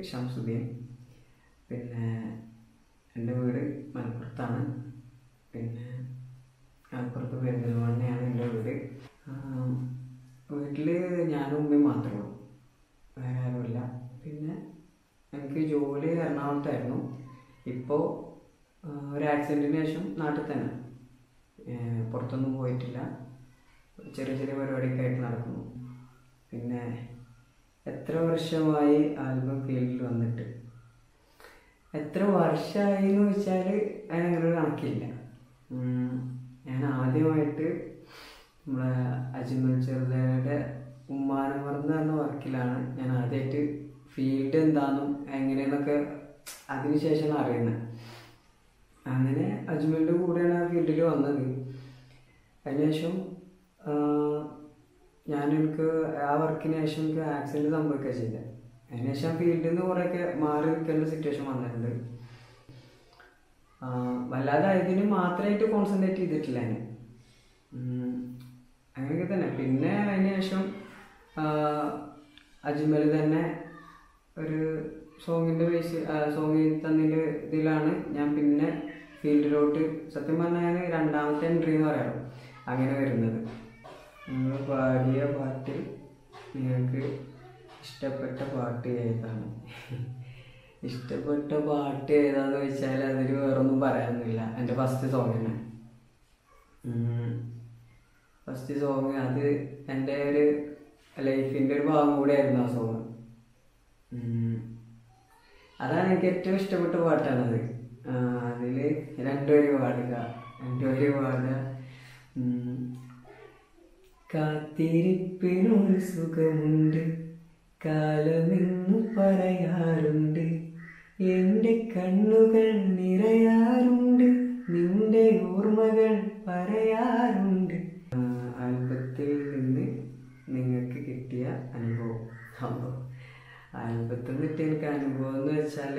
ഷംസുദ്ദീൻ പിന്നെ എൻ്റെ വീട് മലപ്പുറത്താണ് പിന്നെ മലപ്പുറത്ത് പെരിന്തൽമണ്ണയാണ് എൻ്റെ വീട് വീട്ടിൽ ഞാനും ഉമ്മയും മാത്രമേ ഉള്ളൂ വേറെ ആരുമില്ല പിന്നെ എനിക്ക് ജോലി എറണാകുളത്തായിരുന്നു ഇപ്പോൾ ഒരു ആക്സിഡൻറ്റിന് ശേഷം നാട്ടിൽ തന്നെ ഏഹ് പുറത്തൊന്നും പോയിട്ടില്ല ചെറിയ ചെറിയ പരിപാടിയൊക്കെ ആയിട്ട് നടക്കുന്നു പിന്നെ എത്ര വർഷമായി ആൽബം ഫീൽഡിൽ വന്നിട്ട് എത്ര വർഷമായി എന്ന് വെച്ചാൽ അതിനങ്ങനെ ഒരു കണക്കില്ല ഉം, ഞാൻ ആദ്യമായിട്ട് നമ്മളെ അജ്മൽ ചെറുതയുടെ ഉമ്മാനമർന്ന് എന്ന വർക്കിലാണ് ഞാൻ ആദ്യമായിട്ട് ഫീൽഡ് എന്താണെന്നും എങ്ങനെയെന്നൊക്കെ അതിനുശേഷമാണ് അറിയുന്നത് അങ്ങനെ അജ്മലിൻ്റെ കൂടെയാണ് ആ ഫീൽഡിൽ വന്നത് അതിനുശേഷം ഞാൻ എനിക്ക് ആ വർക്കിന് ശേഷം എനിക്ക് ആക്സിഡൻറ്റ് സംഭവിക്കുക ചെയ്തത് അതിനുശേഷം ഫീൽഡിൽ നിന്ന് കുറേയൊക്കെ മാറി നിൽക്കേണ്ട സിറ്റുവേഷൻ വന്നിട്ടുണ്ട് ആ, വല്ലാതെ അതിന് മാത്രമായിട്ട് കോൺസെൻട്രേറ്റ് ചെയ്തിട്ടില്ല ഞാൻ ഉം, അങ്ങനെയൊക്കെ തന്നെ പിന്നെ അതിന് ശേഷം അജ്മൽ തന്നെ ഒരു സോങ്ങിൻ്റെ ബേസ് സോങ് തന്നതിൻ്റെ ഇതിലാണ് ഞാൻ പിന്നെ ഫീൽഡിലോട്ട് സത്യം പറഞ്ഞാൽ രണ്ടാമത്തെ എൻട്രി എന്ന് പറയാം അങ്ങനെ വരുന്നത് നിങ്ങൾ പാടിയ പാട്ട് നിങ്ങൾക്ക് ഇഷ്ടപ്പെട്ട പാട്ട് ഏതാണ് ഇഷ്ടപ്പെട്ട പാട്ട് ഏതാന്ന് വെച്ചാൽ അതിൽ വേറൊന്നും പറയാനൊന്നുമില്ല എൻ്റെ ഫസ്റ്റ് സോങ് തന്നെ ഫസ്റ്റ് സോങ് അത് എൻ്റെ ഒരു ലൈഫിൻ്റെ ഒരു ഭാഗം കൂടെയായിരുന്നു ആ സോങ് അതാണ് എനിക്ക് ഏറ്റവും ഇഷ്ടപ്പെട്ട പാട്ടാണത് അതിൽ രണ്ടുപേര് പാടുക രണ്ടുപേര് പാടുക ഉം. കാത്തിരിപ്പിനൊരു സുഖമുണ്ട് കാലമെന്നു പറയാറുണ്ട് എൻ്റെ കണ്ണുകൾ നിറയാറുണ്ട് നിന്റെ ഓർമ്മകൾ പറയാറുണ്ട് ആ, ആൽബത്തിൽ നിന്ന് നിങ്ങൾക്ക് കിട്ടിയ അനുഭവം അപ്പോൾ ആൽബത്തിൽ നിന്ന് കിട്ടിയ എനിക്ക് അനുഭവം എന്ന് വെച്ചാൽ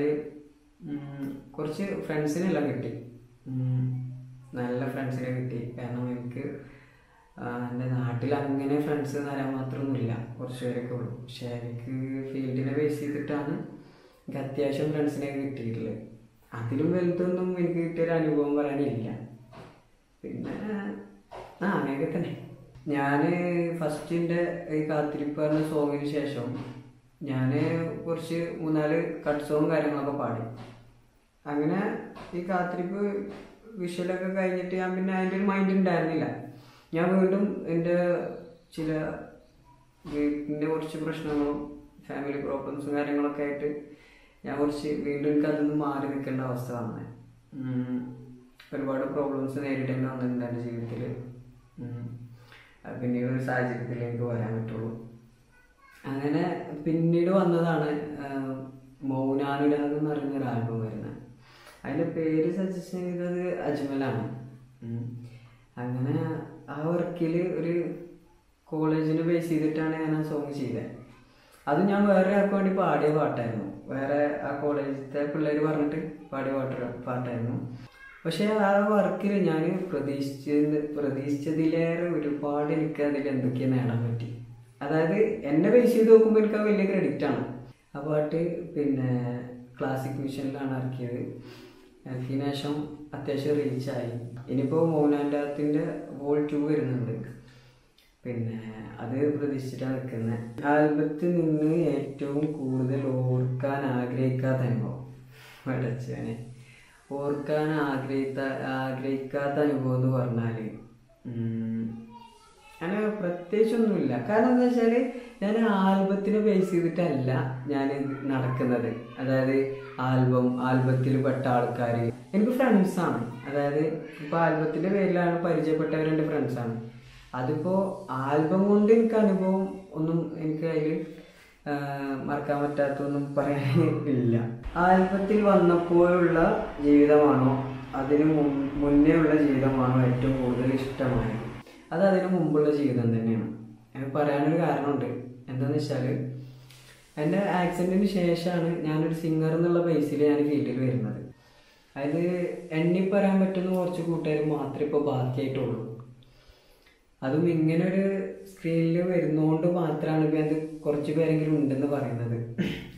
കുറച്ച് ഫ്രണ്ട്സിനെല്ലാം കിട്ടി ഉം, നല്ല ഫ്രണ്ട്സിനെ കിട്ടി കാരണം എനിക്ക് ആ, എൻ്റെ നാട്ടിൽ അങ്ങനെ ഫ്രണ്ട്സ് തരാൻ മാത്രമൊന്നുമില്ല കുറച്ച് പേരൊക്കെ ഉള്ളൂ പക്ഷേ എനിക്ക് ഫീൽഡിനെ ബേസ് ചെയ്തിട്ടാണ് എനിക്ക് അത്യാവശ്യം ഫ്രണ്ട്സിനെ കിട്ടിയിട്ടുള്ളത് അതിലും വലുതൊന്നും എനിക്ക് കിട്ടിയൊരു അനുഭവം പറയാനില്ല പിന്നെ ആ അങ്ങനെയൊക്കെ തന്നെ ഞാൻ ഫസ്റ്റിൻ്റെ ഈ കാത്തിരിപ്പ് പറഞ്ഞ സോങ്ങിന് ശേഷം ഞാൻ കുറച്ച് മൂന്നാല് കട്ട് സോങ്ങും കാര്യങ്ങളൊക്കെ പാടി അങ്ങനെ ഈ കാത്തിരിപ്പ് വിഷ്വലൊക്കെ കഴിഞ്ഞിട്ട് ഞാൻ പിന്നെ അതിൻ്റെ ഒരു മൈൻഡ് ഉണ്ടായിരുന്നില്ല ഞാൻ വീണ്ടും എൻ്റെ ചില വീട്ടിൻ്റെ കുറച്ച് പ്രശ്നങ്ങളും ഫാമിലി പ്രോബ്ലംസും കാര്യങ്ങളൊക്കെ ആയിട്ട് ഞാൻ കുറച്ച് വീണ്ടും എനിക്ക് അതിൽ നിന്ന് മാറി നിൽക്കേണ്ട അവസ്ഥ വന്നത് ഉം. ഒരുപാട് പ്രോബ്ലംസ് നേരിടേണ്ടി വന്നിട്ടുണ്ട് എൻ്റെ ജീവിതത്തിൽ പിന്നീട് ഒരു സാഹചര്യത്തിൽ എനിക്ക് വരാൻ പറ്റുള്ളൂ അങ്ങനെ പിന്നീട് വന്നതാണ് ആഹ്, മൗനാനുരാഗം എന്ന് പറയുന്ന ഒരു ആൽബം വരുന്നത് അതിൻ്റെ പേര് സജസ്റ്റ് ചെയ്തത് അജ്മലാണ് ഉം. അങ്ങനെ ആ വർക്കിൽ ഒരു കോളേജിനെ ബേസ് ചെയ്തിട്ടാണ് ഞാൻ ആ സോങ് ചെയ്തത് അത് ഞാൻ വേറെ ആൾക്ക് വേണ്ടി പാടിയ പാട്ടായിരുന്നു വേറെ ആ കോളേജിലത്തെ പിള്ളേർ പറഞ്ഞിട്ട് പാടിയ പാട്ട് പാട്ടായിരുന്നു പക്ഷേ ആ വർക്കിൽ ഞാൻ പ്രതീക്ഷിച്ചത് പ്രതീക്ഷിച്ചതിലേറെ ഒരുപാട് എനിക്ക് അതിൽ എന്തൊക്കെയോ നേടാൻ പറ്റി അതായത് എന്നെ ബേസ് ചെയ്ത് നോക്കുമ്പോൾ എനിക്ക് അത് വലിയ ക്രെഡിറ്റ് ആണ് ആ പാട്ട് പിന്നെ ക്ലാസിക് മിഷനിലാണ് ഇറക്കിയത് ഇറക്കിയതിന് ശേഷം അത്യാവശ്യം റീച്ചായി ഇനിയിപ്പോൾ മൗനാൻഡാത്തിൻ്റെ വോൾ ടു വരുന്നുണ്ട് പിന്നെ അത് പ്രതീക്ഷിച്ചിട്ടാണ് നിൽക്കുന്നത് ആൽബത്തിൽ നിന്ന് ഏറ്റവും കൂടുതൽ ഓർക്കാൻ ആഗ്രഹിക്കാത്ത അനുഭവം പഠിച്ചവനെ ഓർക്കാൻ ആഗ്രഹിത്ത ആഗ്രഹിക്കാത്ത അനുഭവം എന്ന് പറഞ്ഞാൽ അങ്ങനെ പ്രത്യേകിച്ചൊന്നുമില്ല കാരണം എന്താ വെച്ചാൽ ഞാൻ ആൽബത്തിനെ ബേസ് ചെയ്തിട്ടല്ല ഞാൻ നടക്കുന്നത് അതായത് ആൽബം ആൽബത്തിൽ പെട്ട ആൾക്കാർ എനിക്ക് ഫ്രണ്ട്സാണ് അതായത് ഇപ്പോൾ ആൽബത്തിൻ്റെ പേരിലാണ് പരിചയപ്പെട്ടവർ എൻ്റെ ഫ്രണ്ട്സാണ് അതിപ്പോൾ ആൽബം കൊണ്ട് എനിക്ക് അനുഭവം ഒന്നും എനിക്ക് അതിൽ മറക്കാൻ പറ്റാത്തൊന്നും പറയാൻ ഇല്ല ആൽബത്തിൽ വന്നപ്പോഴുള്ള ജീവിതമാണോ അതിന് മുൻ- മുന്നേ ഉള്ള ജീവിതമാണോ ഏറ്റവും കൂടുതൽ ഇഷ്ടമായത് അത് അതിന് മുമ്പുള്ള ജീവിതം തന്നെയാണ് അത് പറയാനൊരു കാരണമുണ്ട് എന്താണെന്ന് വെച്ചാൽ എൻ്റെ ആക്സിഡൻറ്റിന് ശേഷമാണ് ഞാനൊരു സിംഗർ എന്നുള്ള ബേസിൽ ഞാൻ ഫീൽഡിൽ വരുന്നത് അതായത് എണ്ണി പറയാൻ പറ്റുന്ന കുറച്ച് കൂട്ടുകാർ മാത്രമേ ഇപ്പോൾ ബാക്കിയായിട്ടുള്ളൂ അതും ഇങ്ങനെ ഒരു സ്ക്രീനിൽ വരുന്നതുകൊണ്ട് മാത്രമാണ് ഇപ്പം അത് കുറച്ച് പേരെങ്കിലും ഉണ്ടെന്ന് പറയുന്നത്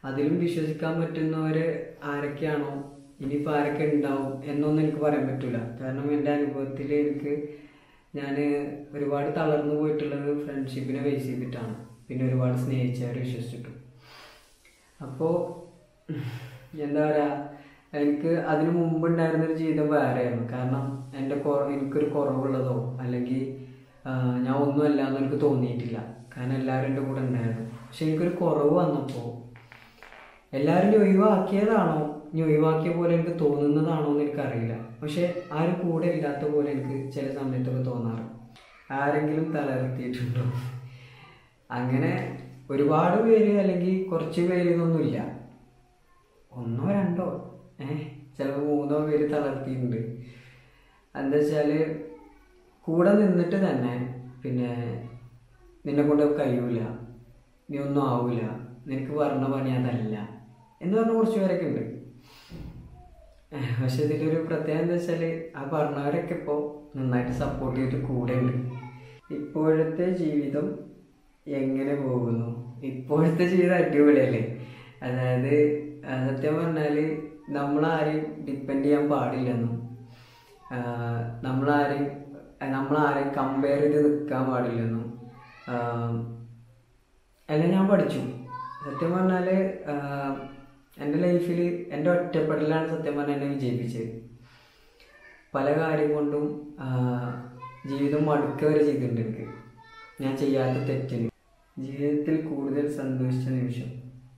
അതിലും വിശ്വസിക്കാൻ പറ്റുന്നവർ ആരൊക്കെയാണോ ഇനിയിപ്പോൾ ആരൊക്കെ ഉണ്ടാവും എന്നൊന്നും എനിക്ക് പറയാൻ പറ്റില്ല കാരണം എൻ്റെ അനുഭവത്തിൽ എനിക്ക് ഞാൻ ഒരുപാട് തളർന്നു പോയിട്ടുള്ളത് ഫ്രണ്ട്ഷിപ്പിനെ ബേസ് ചെയ്തിട്ടാണ് പിന്നെ ഒരുപാട് സ്നേഹിച്ചവരെ വിശ്വസിച്ചിട്ടും അപ്പോൾ എന്താ പറയുക എനിക്ക് അതിനു മുമ്പ് ഉണ്ടായിരുന്നൊരു ജീവിതം വേറെയായിരുന്നു കാരണം എൻ്റെ കുറ എനിക്കൊരു കുറവുള്ളതോ അല്ലെങ്കിൽ ആ, ഞാൻ ഒന്നുമല്ല എന്ന് എനിക്ക് തോന്നിയിട്ടില്ല കാരണം എല്ലാവരും എൻ്റെ കൂടെ ഉണ്ടായിരുന്നു പക്ഷെ എനിക്കൊരു കുറവ് വന്നപ്പോൾ എല്ലാവരും ഇനി ഒഴിവാക്കിയതാണോ ഇനി ഒഴിവാക്കിയ പോലെ എനിക്ക് തോന്നുന്നതാണോ എന്ന് എനിക്കറിയില്ല പക്ഷെ ആരും കൂടെ ഇല്ലാത്ത പോലെ എനിക്ക് ചില സമയത്തൊക്കെ തോന്നാറ് ആരെങ്കിലും തലർത്തിയിട്ടുണ്ടോ അങ്ങനെ ഒരുപാട് പേര് അല്ലെങ്കിൽ കുറച്ച് പേര് ഇതൊന്നുമില്ല ഒന്നോ രണ്ടോ ഏഹ് ചിലപ്പോൾ മൂന്നോ പേര് തളർത്തിയിട്ടുണ്ട് എന്താ വെച്ചാൽ കൂടെ നിന്നിട്ട് തന്നെ പിന്നെ നിന്നെ കൊണ്ട് കഴിയൂല നീ ഒന്നും ആവൂല നിനക്ക് പറഞ്ഞ പണി അതല്ല എന്ന് പറഞ്ഞ കുറച്ച് പേരൊക്കെ ഉണ്ട് ഏഹ് പക്ഷെ ഇതിലൊരു പ്രത്യേകത എന്താ വെച്ചാൽ ആ പറഞ്ഞവരൊക്കെ ഇപ്പോൾ നന്നായിട്ട് സപ്പോർട്ട് ചെയ്തിട്ട് കൂടെ ഉണ്ട് ഇപ്പോഴത്തെ ജീവിതം എങ്ങനെ പോകുന്നു ഇപ്പോഴത്തെ ജീവിതം അടിപൊളിയല്ലേ അതായത് ആ, സത്യം പറഞ്ഞാൽ നമ്മളാരെയും ഡിപ്പെൻഡ് ചെയ്യാൻ പാടില്ലെന്നും ആ, നമ്മളാരെയും നമ്മളാരെയും കമ്പയർ ചെയ്ത് നിൽക്കാൻ പാടില്ലെന്നും ആ, എല്ലാം ഞാൻ പഠിച്ചു സത്യം പറഞ്ഞാൽ എൻ്റെ ലൈഫിൽ എൻ്റെ ഒറ്റപ്പെടലാണ് സത്യം പറഞ്ഞാൽ എന്നെ വിജയിപ്പിച്ചത് പല കാര്യം കൊണ്ടും ആ, ജീവിതം മടുക്കുക വരെ ചെയ്തിട്ടുണ്ട് എനിക്ക് ഞാൻ ചെയ്യാത്ത തെറ്റിന് ജീവിതത്തിൽ കൂടുതൽ സന്തോഷിച്ച നിമിഷം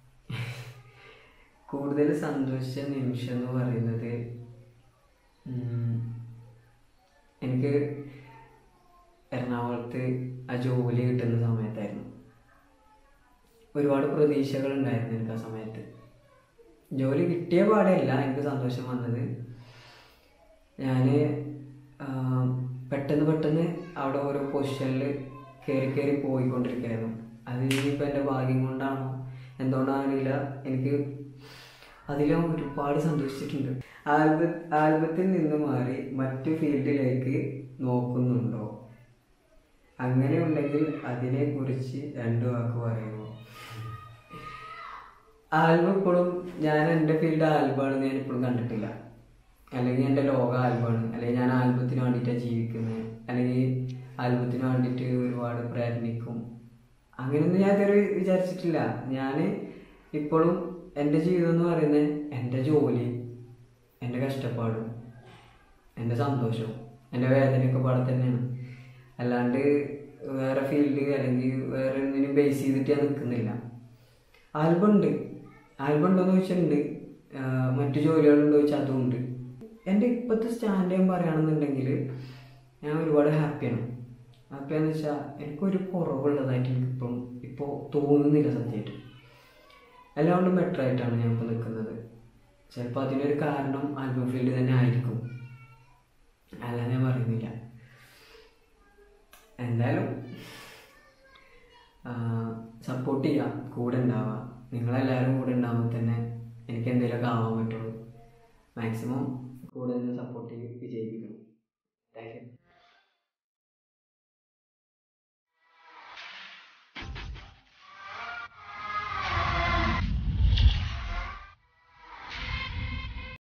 കൂടുതൽ സന്തോഷിച്ച നിമിഷം എന്ന് പറയുന്നത് ഉം, എനിക്ക് എറണാകുളത്ത് ആ ജോലി കിട്ടുന്ന സമയത്തായിരുന്നു ഒരുപാട് പ്രതീക്ഷകൾ ഉണ്ടായിരുന്നു എനിക്ക് ആ സമയത്ത് ജോലി കിട്ടിയ പാടെയല്ല എനിക്ക് സന്തോഷം വന്നത് ഞാൻ പെട്ടെന്ന് പെട്ടെന്ന് അവിടെ ഓരോ പൊസിഷനിൽ കയറി കയറി പോയിക്കൊണ്ടിരിക്കുകയായിരുന്നു അത് ഇനിയിപ്പോൾ എൻ്റെ ഭാഗ്യം കൊണ്ടാണോ എന്തുകൊണ്ടാണെന്നില്ല എനിക്ക് അതിൽ ഞാൻ ഒരുപാട് സന്തോഷിച്ചിട്ടുണ്ട് ആൽബ ആൽബത്തിൽ നിന്ന് മാറി മറ്റു ഫീൽഡിലേക്ക് നോക്കുന്നുണ്ടോ അങ്ങനെ ഉണ്ടെങ്കിൽ അതിനെക്കുറിച്ച് രണ്ട് വാക്ക് പറയുമോ ആൽബം ഇപ്പോഴും ഞാൻ എൻ്റെ ഫീൽഡ് ആൽബമാണെന്ന് ഞാൻ ഇപ്പോഴും കണ്ടിട്ടില്ല അല്ലെങ്കിൽ എൻ്റെ ലോക ആൽബമാണ് അല്ലെങ്കിൽ ഞാൻ ആൽബത്തിന് വേണ്ടിയിട്ടാണ് ജീവിക്കുന്നത് അല്ലെങ്കിൽ ആൽബത്തിന് വേണ്ടിയിട്ട് ഒരുപാട് പ്രയത്നിക്കും അങ്ങനെയൊന്നും ഞാൻ ഇതുവരെ വിചാരിച്ചിട്ടില്ല ഞാൻ ഇപ്പോഴും എൻ്റെ ജീവിതം എന്ന് പറയുന്നത് എൻ്റെ ജോലി എൻ്റെ കഷ്ടപ്പാടും എൻ്റെ സന്തോഷവും എൻ്റെ വേദനയൊക്കെ പാടെ തന്നെയാണ് അല്ലാണ്ട് വേറെ ഫീൽഡ് അല്ലെങ്കിൽ വേറെ എന്തിനും ബേസ് ചെയ്തിട്ട് ഞാൻ നിൽക്കുന്നില്ല ആൽബം ഉണ്ട് ആൽബം ഉണ്ടോയെന്ന് ചോദിച്ചിട്ടുണ്ട് ആഹ് മറ്റു ജോലികളുണ്ടോ ചോദിച്ചാൽ അതും ഉണ്ട് എൻ്റെ ഇപ്പോഴത്തെ സ്റ്റാൻഡ് ഞാൻ പറയുകയാണെന്നുണ്ടെങ്കിൽ ഞാൻ ഒരുപാട് ഹാപ്പിയാണ് ഹാപ്പിയാന്ന് വെച്ചാൽ എനിക്കൊരു കുറവുള്ളതായിട്ട് എനിക്കിപ്പം ഇപ്പോൾ തോന്നുന്നില്ല സത്യമായിട്ട് എല്ലാം കൊണ്ടും ബെറ്റർ ആയിട്ടാണ് ഞാൻ ഇപ്പോൾ നിൽക്കുന്നത് ചിലപ്പോൾ അതിനൊരു കാരണം ആൽബം ഫീൽഡ് തന്നെ ആയിരിക്കും അല്ല ഞാൻ പറയുന്നില്ല എന്തായാലും സപ്പോർട്ട് ചെയ്യുക കൂടെ ഉണ്ടാവുക നിങ്ങളെല്ലാവരും കൂടെ ഉണ്ടാകുമ്പോൾ തന്നെ എനിക്ക് എന്തെങ്കിലുമൊക്കെ ആവാൻ പറ്റുള്ളൂ മാക്സിമം കൂടെ നിന്ന് സപ്പോർട്ട് ചെയ്ത് വിജയിപ്പിക്കണം താങ്ക് യു